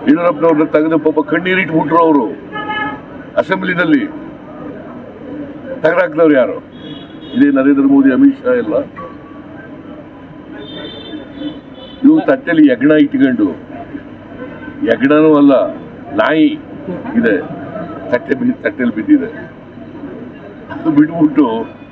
ಯಡಿಯೂರಪ್ಪನವ್ರನ್ನ ತೆಗೆದು ಪಾಪ ಕಣ್ಣೀರಿಟ್ಬಿಟ್ರು ಅವರು ಅಸೆಂಬ್ಲಿನಲ್ಲಿ ತೆಗೆದಾಕ್ದವ್ರು ಯಾರು ಇದೇ ನರೇಂದ್ರ ಮೋದಿ ಅಮಿತ್ ಶಾ ಎಲ್ಲ ಇವ್ರು ತಟ್ಟೆಲಿ ಯಜ್ಞ ಇಟ್ಕೊಂಡು ಯಜ್ಞನೂ ಅಲ್ಲ ನಾಯಿ ಇದೆ ತಟ್ಟೆ ಬಿ ತಟ್ಟೆಲಿ ಬಿದ್ದಿದೆ ಅದು ಬಿಟ್ಬಿಟ್ಟು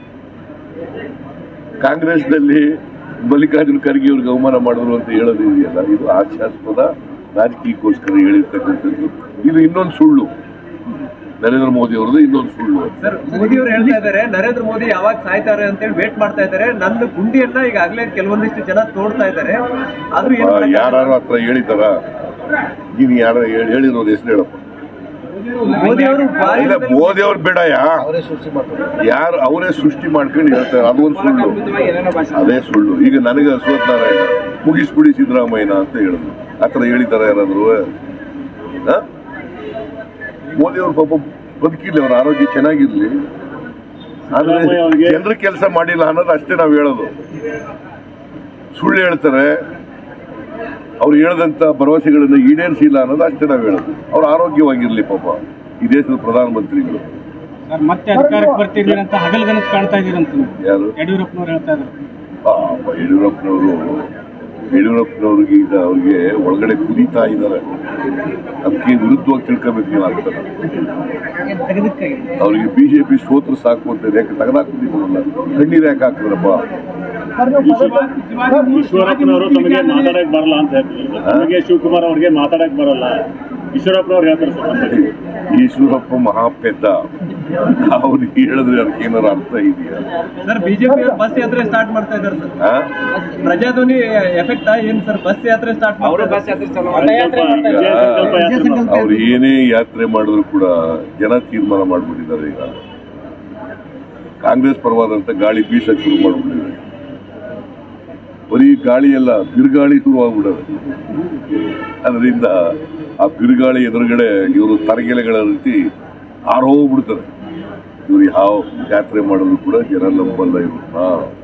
ಕಾಂಗ್ರೆಸ್ನಲ್ಲಿ ಮಲ್ಲಿಕಾರ್ಜುನ ಖರ್ಗೆ ಅವ್ರಿಗೆ ಅವಮಾನ ಮಾಡಿದ್ರು ಅಂತ ಹೇಳೋದು ಇದೆಯಲ್ಲ ಇದು ಹಾಸ್ಯಾಸ್ಪದ ರಾಜಕೀಯಕ್ಕೋಸ್ಕರ ಹೇಳಿರ್ತಕ್ಕಂಥದ್ದು ಇದು ಇನ್ನೊಂದು ಸುಳ್ಳು ನರೇಂದ್ರ ಮೋದಿ ಅವರದ್ದು ಇನ್ನೊಂದು ಸುಳ್ಳು ಸರ್ ಮೋದಿ ಅವರು ಹೇಳ್ತಾ ಇದ್ದಾರೆ ನರೇಂದ್ರ ಮೋದಿ ಯಾವಾಗ ಸಾಯ್ತಾರೆ ಅಂತ ಹೇಳಿ ವೇಟ್ ಮಾಡ್ತಾ ಇದ್ದಾರೆ ನನ್ನ ಗುಂಡಿಯನ್ನ ಈಗಾಗಲೇ ಕೆಲವೊಂದಿಷ್ಟು ಜನ ತೋಡ್ತಾ ಇದ್ದಾರೆ ಆದ್ರೂ ಏನ್ ಮಾಡಕ್ಕಾಗಲ್ಲ. ಯಾರು ಹತ್ರ ಹೇಳಿದಾರ ನೀನು ಯಾರ ಹೇಳಿರೋದು ಹೆಸರು ಹೇಳಪ್ಪ ಮೋದಿ ಅವರು ಇಲ್ಲ ಮೋದಿ ಅವ್ರು ಬೇಡಯ ಯಾರು ಅವರೇ ಸೃಷ್ಟಿ ಮಾಡ್ಕೊಂಡು ಹೇಳ್ತಾರೆ ಅದೊಂದು ಸುಳ್ಳು ಅದೇ ಸುಳ್ಳು ಈಗ ನನಗೆ ಅಶ್ವಥ್ ನಾರಾಯಣ ಮುಗಿಸ್ಬಿಡಿ ಸಿದ್ದರಾಮಯ್ಯನ ಅಂತ ಹೇಳಿದ್ರು ಆತರ ಹೇಳಿದಾರ ಯಾರಾದ್ರು ಹ? ಮೋದಿ ಅವ್ರ ಪಾಪ ಬದುಕಿರ್ಲಿ ಅವ್ರ ಆರೋಗ್ಯ ಚೆನ್ನಾಗಿರ್ಲಿ ಆದ್ರೆ ಸಿದ್ದರಾಮಯ್ಯ ಅವ್ರಿಗೆ- ಜನರ ಕೆಲಸ ಮಾಡಿಲ್ಲ ಅನ್ನೋದು ಅಷ್ಟೇ ನಾವು ಹೇಳೋದು ಸುಳ್ಳು ಹೇಳ್ತಾರೆ ಅವ್ರು ಹೇಳದಂತ ಭರವಸೆಗಳನ್ನು ಈಡೇರಿಸಿಲ್ಲ ಅನ್ನೋದು ಅಷ್ಟೇ ನಾವು ಹೇಳೋದು ಅವ್ರ ಆರೋಗ್ಯವಾಗಿರ್ಲಿ ಪಾಪ ಈ ದೇಶದ ಪ್ರಧಾನಮಂತ್ರಿಗಳು ಸರ್ ಮತ್ತೆ ಅಧಿಕಾರಕ್ಕೆ ಬರ್ತಿದ್ದೀರಿ ಅಂತ ಹಗಲ್ಗನಸು ಕಾಣ್ತಾ ಇದೀರಂತ ನೀವು. ಯಾರು ಯಡಿಯೂರಪ್ಪನವ್ರು ಹೇಳ್ತಾ ಇದ್ರು ಪಾಪ ಯಡಿಯೂರಪ್ಪನವರು ಯಡಿಯೂರಪ್ಪನವ್ರಿಗೆ ಈಗ ಅವ್ರಿಗೆ ಒಳಗಡೆ ಕುದೀತಾ ಇದ್ದಾರೆ ಅದಕ್ಕೆ ವಿರುದ್ಧವಾಗಿ ತಿಳ್ಕೋಬೇಕು ನೀವು ಆಗ್ತದೆ ಅವ್ರಿಗೆ ಬಿಜೆಪಿ ಸೋತ್ರ ಸಾಕು ಅಂತ ಯಾಕೆ ತೆಗೆದಾಕ್ಬಿಟ್ಟಿದ್ರಲ್ಲ ಕಣ್ಣೀರು ಯಾಕೆ ಹಾಕಿದ್ರಪ್ಪ ಈಶ್ವರಪ್ಪನವರು ತಮಗೆ ಮಾತಾಡಕ್ ಬರಲ್ಲ ಅಂತ ಹೇಳ್ತಿದ್ರು ತಮಗೆ ಶಿವಕುಮಾರ್ ಅವ್ರಿಗೆ ಮಾತಾಡಕ್ ಬರಲ್ಲ ಈಶ್ವರಪ್ಪನವ್ರು ಹೇಳ್ತಾರೆ ಸರ್ ಮತ್ತೆ. ಈಶ್ವರಪ್ಪ ಮಹಾಪೆದ್ದ ಅವ್ರಿಗೆ ಹೇಳಿದ್ರೆ ಅದಕ್ಕೆ ಏನಾರು ಅರ್ಥ ಇದೆಯಾ ಸರ್ ಬಿಜೆಪಿ ಬಸ್ ಯಾತ್ರೆ ಸ್ಟಾರ್ಟ್ ಮಾಡ್ತಾ ಇದ್ದಾರೆ ಸರ್ ಆ? ಪ್ರಜಾಧ್ವನಿ ಎಫೆಕ್ಟ್ ಏನ್ ಸರ್ ಬಸ್ ಯಾತ್ರೆ ಸ್ಟಾರ್ಟ್ ಅವರು ಬಸ್ ಯಾತ್ರೆ ಸಂಕಲ್ಪ ವಿಜಯ ಸಂಕಲ್ಪ ಯಾತ್ರೆ ಮಾಡ್ತಾರೆ. ಅವ್ರು ಏನೇ ಯಾತ್ರೆ ಮಾಡಿದ್ರು ಕೂಡ ಜನ ತೀರ್ಮಾನ ಮಾಡ್ಬಿಟ್ಟಿದ್ದಾರೆ ಈಗ ಕಾಂಗ್ರೆಸ್ ಪರವಾದಂತ ಗಾಳಿ ಬೀಸಕ್ ಶುರು ಮಾಡ್ಬಿಟ್ಟಿದ್ದಾರೆ ಬರೀ ಗಾಳಿ ಎಲ್ಲ ಬಿರುಗಾಳಿ ಶುರು ಆಗ್ಬಿಡೋದು ಅದರಿಂದ ಆ ಬಿರುಗಾಳಿ ಎದುರುಗಡೆ ಇವರು ತರಗೆಲೆಗಳ ರೀತಿ ಆರೋಗ್ಬಿಡ್ತಾರೆ ಇವ್ರು ಯಾವ ಯಾತ್ರೆ ಮಾಡಿದ್ರು ಕೂಡ ಜನ ನಂಬಲ್ಲ ಇವ್ರನ್ನ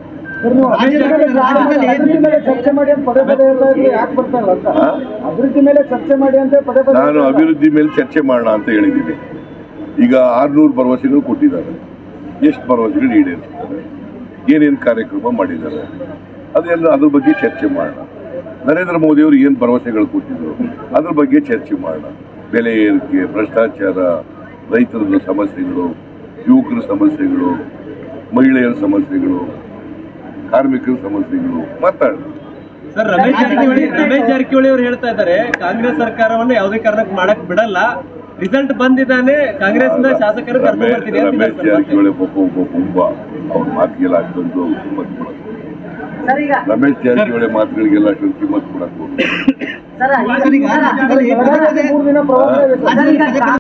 ಅಭಿವೃದ್ಧಿ ಮೇಲೆ ಚರ್ಚೆ ಮಾಡಿ ಅಂತ ಪದೇ ಪದೇ ಹೇಳ್ತಾ ಇದ್ರು ಯಾಕೆ ಬರ್ತಾ ಇಲ್ಲ ಅಂತ ಆ? ಅಭಿವೃದ್ಧಿ ಮೇಲೆ ಚರ್ಚೆ ಮಾಡಿ ಅಂತ ಪದೇ ಪದೇ ನಾನು ಹೇಳ್ತಾ ಇಲ್ಲ. ಅಭಿವೃದ್ಧಿ ಮೇಲೆ ಚರ್ಚೆ ಮಾಡೋಣ ಅಂತ ಹೇಳಿದ್ದೀನಿ ಈಗ ಆರ್ನೂರು ಭರವಸೆಗಳು ಕೊಟ್ಟಿದ್ದಾರೆ ಎಷ್ಟು ಭರವಸೆಗಳು ಈಡೇರಿಸಿದ್ದಾರೆ ಏನೇನು ಕಾರ್ಯಕ್ರಮ ಮಾಡಿದ್ದಾರೆ ಅದೆಲ್ಲ ಅದ್ರ ಬಗ್ಗೆ ಚರ್ಚೆ ಮಾಡೋಣ ನರೇಂದ್ರ ಮೋದಿ ಅವರು ಏನು ಭರವಸೆಗಳು ಕೊಟ್ಟಿದ್ರು ಅದ್ರ ಬಗ್ಗೆ ಚರ್ಚೆ ಮಾಡೋಣ ಬೆಲೆ ಏರಿಕೆ ಭ್ರಷ್ಟಾಚಾರ ರೈತರ ಸಮಸ್ಯೆಗಳು ಯುವಕರ ಸಮಸ್ಯೆಗಳು ಮಹಿಳೆಯರ ಸಮಸ್ಯೆಗಳು ಕಾರ್ಮಿಕರ ಸಮಸ್ಯೆಗಳು ಮಾತಾಡೋಣ ಸರ್ ರಮೇಶ್ ಜಾರಕಿಹೊಳಿ ರಮೇಶ್ ಜಾರಕಿಹೊಳಿ ಅವರು ಹೇಳ್ತಾ ಇದ್ದಾರೆ ಕಾಂಗ್ರೆಸ್ ಸರ್ಕಾರವನ್ನು ಯಾವುದೇ ಕಾರಣಕ್ಕೆ ಮಾಡಕ್ ಬಿಡಲ್ಲ ರಿಸಲ್ಟ್ ಬಂದಿದ್ದಾನೆ ಕಾಂಗ್ರೆಸ್ ನ ಶಾಸಕರು ಕರ್ಕೊಂಡು ರಮೇಶ್ ಬರ್ತೀನಿ ಅಂತ ರಮೇಶ್ ಹೇಳ್ತಾರೆ. ಜಾರಕಿಹೊಳಿ ಒಬ್ಬ ಒಬ್ಬ ಕುಂಬ ಅವ್ರ ಮಾತಿಗೆಲ್ಲ ಅಷ್ಟೊಂದು ಕಿಮ್ಮತ್ ಕೊಡಕ್ಕೆ ರಮೇಶ್ ಜಾರಕಿಹೊಳಿ ಮಾತುಗಳಿಗೆಲ್ಲ ಅಷ್ಟೊಂದು ಕಿಮ್ಮತ್ ಕೊಡಕ್ಕೆ ಹೋಗ್ತಾರೆ ಮೂರು ದಿನ ಪ್ರವಾಸ ಇದೆ ಸರ್.